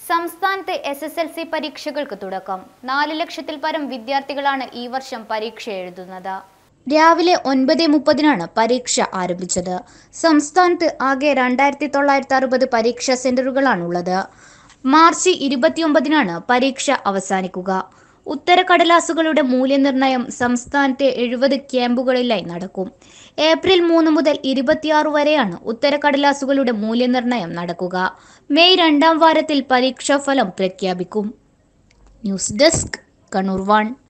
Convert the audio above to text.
സംസ്ഥാനത്ത് S S L C പരീക്ഷകൾക്ക് തുടക്കം നാല് ലക്ഷത്തിൽ പരം വിദ്യാർത്ഥികളാണ് ഈ വർഷം പരീക്ഷ എഴുതുന്നത് രാവിലെ ഒൻപത് മുപ്പതിനാണ് പരീക്ഷ ആരംഭിച്ചത് സംസ്ഥാനത്ത് ആകെ രണ്ടായിരത്തി തൊള്ളായിരത്തി അറുപത് പരീക്ഷാ സെന്ററുകളാണുള്ളത് മാർച്ച് ഇരുപത്തിയൊമ്പതിനാണ് പരീക്ഷ അവസാനിക്കുക ഉത്തരക്കടലാസുകളുടെ മൂല്യനിർണ്ണയം സംസ്ഥാനത്തെ എഴുപത് ക്യാമ്പുകളിലായി നടക്കും ഏപ്രിൽ മൂന്ന് മുതൽ ഇരുപത്തിയാറ് വരെയാണ് ഉത്തരക്കടലാസുകളുടെ മൂല്യനിർണ്ണയം നടക്കുക മെയ് രണ്ടാം വാരത്തിൽ പരീക്ഷാഫലം പ്രഖ്യാപിക്കും ന്യൂസ് ഡെസ്ക് കണ്ണൂർ വൺ